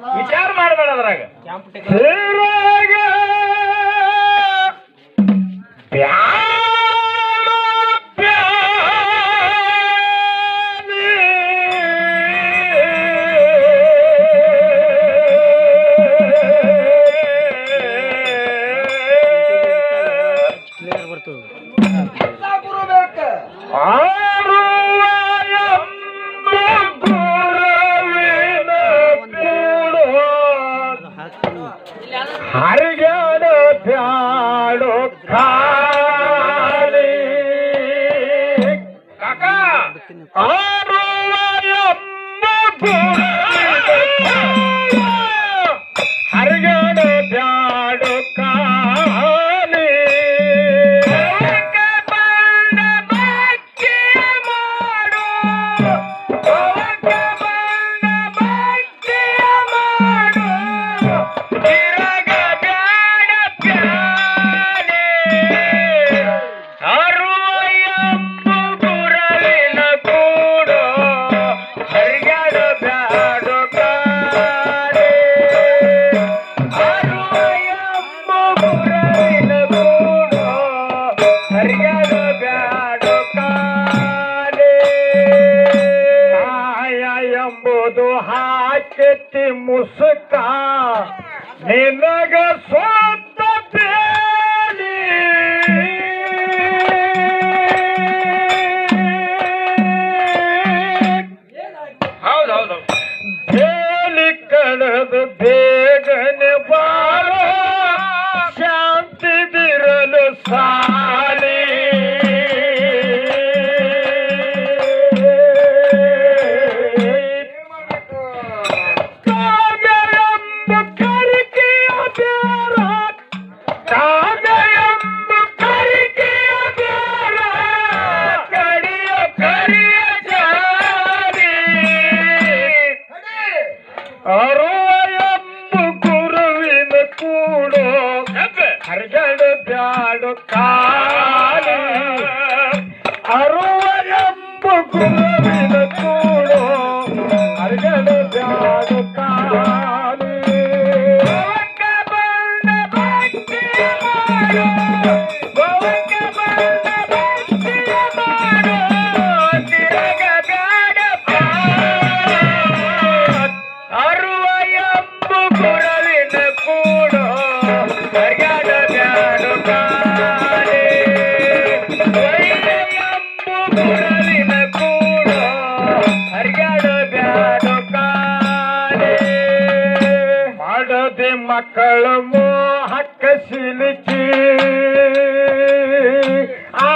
ವಿಚಾರ ಮಾಡಬೇಡ ಅದ್ರಾಗ ತಿರುಗ ಪ್ಯಾರ ಆರುವ ಎಂಬ ಗುರುವಿನ ಕೂಡೋ ಹರಿಗಡ ಬ್ಯಾಡೋ ಖಾಲಿ ಕಾಕ ಆರುವ ಎಂಬ ಗುರುವಿನ ಕೂಡೋ ಹರಿಗಡ ಬ್ಯಾಡೋ ಖಾಲಿ ಬಂದ ಭಕ್ತಿಯ ಮಾಡು ಅವಕ ಬಂದ ಭಕ್ತಿಯ ಮಾಡು ತಿರಗ ಬ್ಯಾಡ ಪ್ಯಾಲೆ ಅರುವಯ್ಯಂಬ ಗುರವಿನ ಕೂಡು ಹರಿಗಡ ಬ್ಯಾಡ ಕಾಲೆ ಅರುವಯ್ಯಂಬ ಗುರವಿನ ಕೂಡು ಹರಿಗಡ ಬ್ಯಾಡ ಕಾಲೆ ಕಾಯ ಎಂಬುದು ಹಾಕೆತ್ತಿ ಮುಸುಕ ನಿನಗ ಸ್ವಂತ ಬೇಲಿ ಹೌದು ಹೌದು ಬೇಲಿ ಕಳೆದು ಬೇಗನೆ ಬಾಳ ಶಾಂತಿದಿರಲು ಸಾಲಿ ಕಾವ್ಯವೆಂಬ ಕರಿಕೆಯ ಬೇರ ಕಾವ್ಯವೆಂಬ ಕರಿಕೆಯ ಬೇರ ಕಡಿಯ ಕರಿಯ ಜಾರಿ ಅರುವಯಂಬ ಗುರುವಿನ ಕೂಡೋ ಹರಿಗಡು ಬ್ಯಾಡು ಕಾಲಿ ಅರುವಯಂಬ ಗುರುವಿನ ಕೂಡೋ ಹರಿಗಡು ಬ್ಯಾಡು ಕಾಲಿ ಗೋವಂಕ ಬಂದ ಭಕ್ತಿಯ ಮಾಡು ಗೋವಂಕ ಬಂದ ಭಕ್ತಿಯ ಮಾಡು ತಿರಗ ಬ್ಯಾಡ ಅರುವ ಎಂಬು ಗುರವಿನ ಕೂಡೋ ಹರಿಗಡ ಬ್ಯಾಡು ಕಾಲಿ ಎಂಬು ಗುರವಿನ ಕೂಡೋ ಹರಿಗಡ ಬ್ಯಾಡು ಕಾಲಿ ಮಾಡದೆ ಮಕ್ಕಳ ಮೋಹಕ್ಕ ಸಿಲುಕಿ ಆ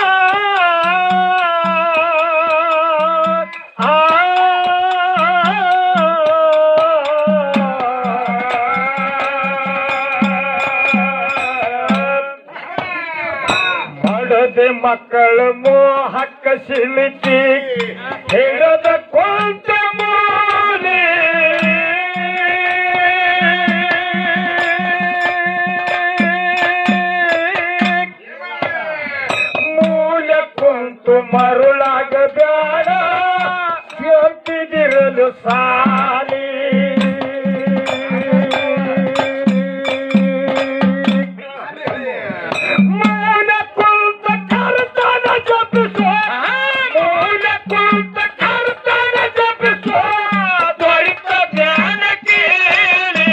ಆ ಮಾಡದೆ ಮಕ್ಕಳ ಮೋಹಕ್ಕ ಸಿಲುಕಿ ಹೇಳದ ಕೊಂತ ಮೂಲೆ ಮೂಲ ಕುಂತು ಮರುಳಾಗ ಬ್ಯಾಡ ಶಾಂತಿದಿರಲು ಸಾಲಿ ಮೌನ ಕುಂತ ಕರ್ತನ ಜಪಿಸೋ ಮೌನ ಕುಂತ ಕರ್ತನ ಜಪಿಸೋ ತ್ವರಿತ ಜ್ಞಾನ ಕೇಳಿ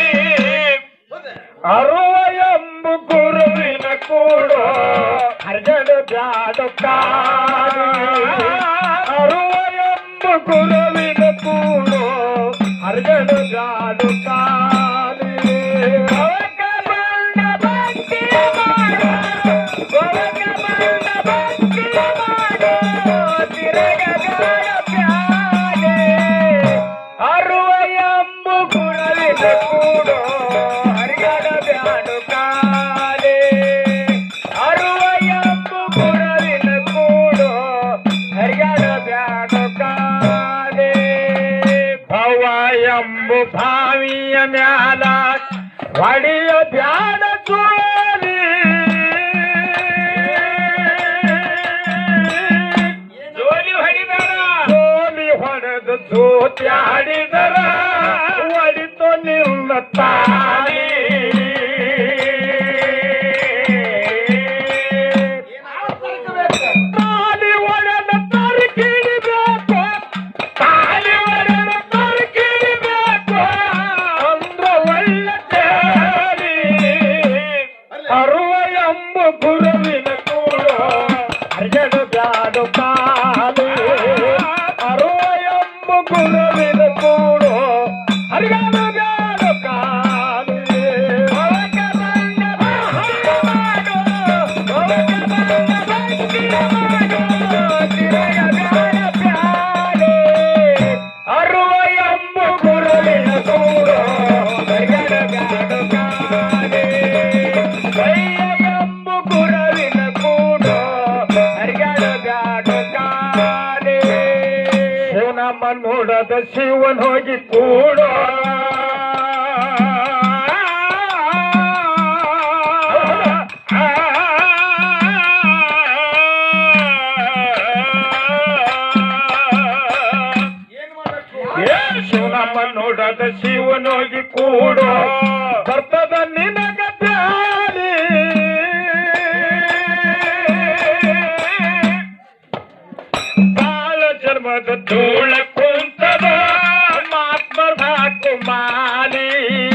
ಅರುವ ಎಂಬು ಗುರುವಿನ ಕೂಡೋ ಅರ್ಜನ ಬ್ಯಾಡ ಕಾಲಿ ಅರುವ ಎಂಬು ಗುರುವಿನ ಕೂಡೋ ಅರ್ಜನ ಬ್ಯಾಡ ಕಾಲಿ ಅವಕ ಬಂದ ಭಕ್ತಿಯ ಮಾಡು ಅವಕ ಬಂದ ಭಕ್ತಿಯ ಮಾಡು ತಿರಗ ಬ್ಯಾಡ ಪ್ಯಾಲೆ ಅರುವ ಎಂಬು ಗುರುವಿನ ಕೂಡೋ ಹರಿಗಡ ಬ್ಯಾಡು ಕಾಲೆ ಅರುವ ಎಂಬು ಗುರುವಿನ ಕೂಡೋ ಹರಿಗಡ ಬ್ಯಾಡು ಕಾಲೆ ಭವ ಎಂಬು ಭಾವಿಯ ಮ್ಯಾಲ ಹೊಡೆಯ ಬ್ಯಾಡ ಚೋಲಿ ಜೋಲಿ ಹೊಡಿಬೇಡ ಸೋಲಿ ಹೊಡೆದು ಜೋತ್ಯಾಡಿದರ ಒಡಿತ ತಾಳಿ ತಾಳಿ ಒಡೆದ ತರಕಿಡಿಬೇಕು ತಾಳಿ ಒಡೆದ ತರಕಿಡಿಬೇಕು ಅಂದ್ರ ಒಳ್ಳೆ ತೇರಿ ಅರುವ ಎಂಬ ಗುರುವಿನ ಕೂಡ ಅರ್ಜಡು ಬ್ಯಾಡು ಕಾಲು ಅರುವ ಎಂಬ ಗುರುವಿನ ಕೂಡ ಅರ್ಜಡು ಬ್ಯಾಡು ಕಾಲು ಒಳಗ ಬಂದ ಭಕ್ತಿ ಮಾಡು, ಒಳಗ ಬಂದ ಭಕ್ತಿ ಮಾಡು, ತಿರುಗ ಬ್ಯಾಡ ಬ್ಯಾಡೆ. ಅರುವ ಎಂಬ ಗುರುವಿನ ಕೂಡ ಅರ್ಜಡು ಬ್ಯಾಡು ಕಾಲೆ. ಎಂಬ ಗುರುವಿನ ಕೂಡ ಅರ್ಜಡು ಬ್ಯಾಡು ಕಾಲೆ. ಶಿವನಮ್ಮ ನೋಡದ ಶಿವನ್ ಹೋಗಿ ಕೂಡ ಏ ಶಿವನಮ್ಮ ನೋಡದ ಶಿವನೋಗಿ ಕೂಡ ಬರ್ತದ ನಿನಗ ಬ್ಯಾರಿ ಬಾಳ ಜನ್ಮದ ತೋಳ ಕುಂತದ ಮಾತ್ಮದ ಕುಮಾರಿ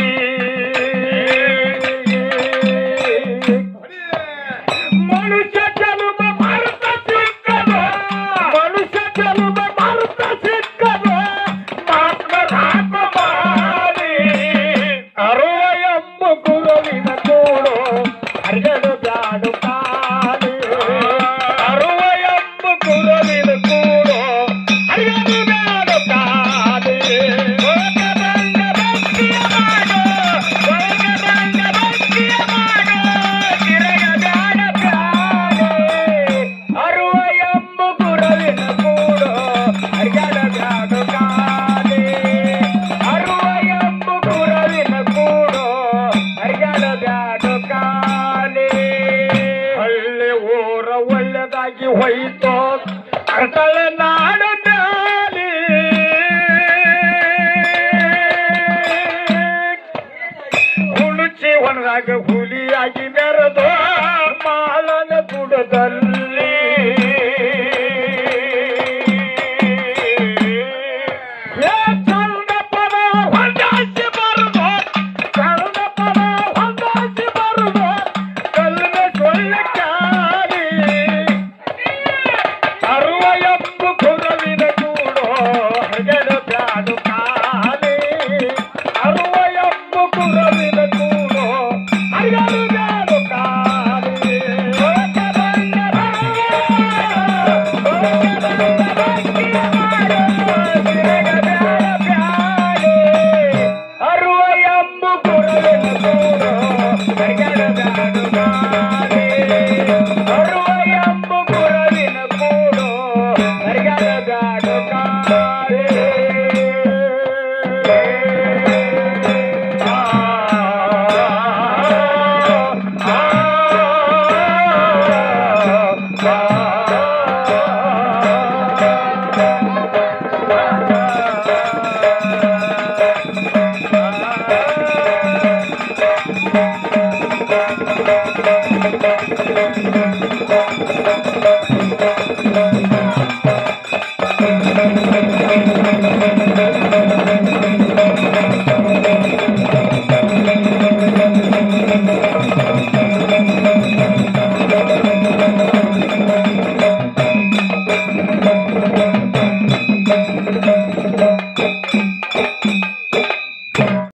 ಮನುಷ್ಯ ಚಲುವ ಮರುತ ಸಿಕ್ಕದ ಮನುಷ್ಯ ಚಲುವ ಮರುತ ಸಿಕ್ಕದ ಮಾತ್ಮದ ಕುಮಾರಿ ಅರುವ ಎಂಬ ಗುರುವಿನ ಕೂಡು ಅರ್ಜನು ಬ್ಯಾಡು ಕಾಲಿ ಅರುವ ಎಂಬ ಗುರುವಿನ ಕೂಡು ಅರ್ಜನು ಬ್ಯಾಡು ಕಾಲಿ ಒಳಗದಂಗ ಭಕ್ತಿಯ ಮಾಡು ಒಳಗದಂಗ ಭಕ್ತಿಯ ಮಾಡು ತಿರಗ ಬ್ಯಾಡ ಬ್ಯಾಡೆ ಅರುವ ಎಂಬ ಗುರುವಿನ ಕೂಡು ಅರ್ಜನ ಬ್ಯಾಡು ಕಾಲಿ ಅರುವ ಎಂಬ ಗುರುವಿನ ಕೂಡು ಅರ್ಜನ ಬ್ಯಾಡು ಕಾಲಿ ಹಳ್ಳಿ ಊರ ಒಳ್ಳೆದಾಗಿ ಹೋಯ್ತು ಅರ್ತಳ ನಾಡ ಬ್ಯಾಲಿ ಹುಳುಚಿ ಹೊಣದಾಗ ಹುಲಿಯಾಗಿ ಮೆರೆದು ಮಾಲನ ಗುಡದಲ್ಲಿ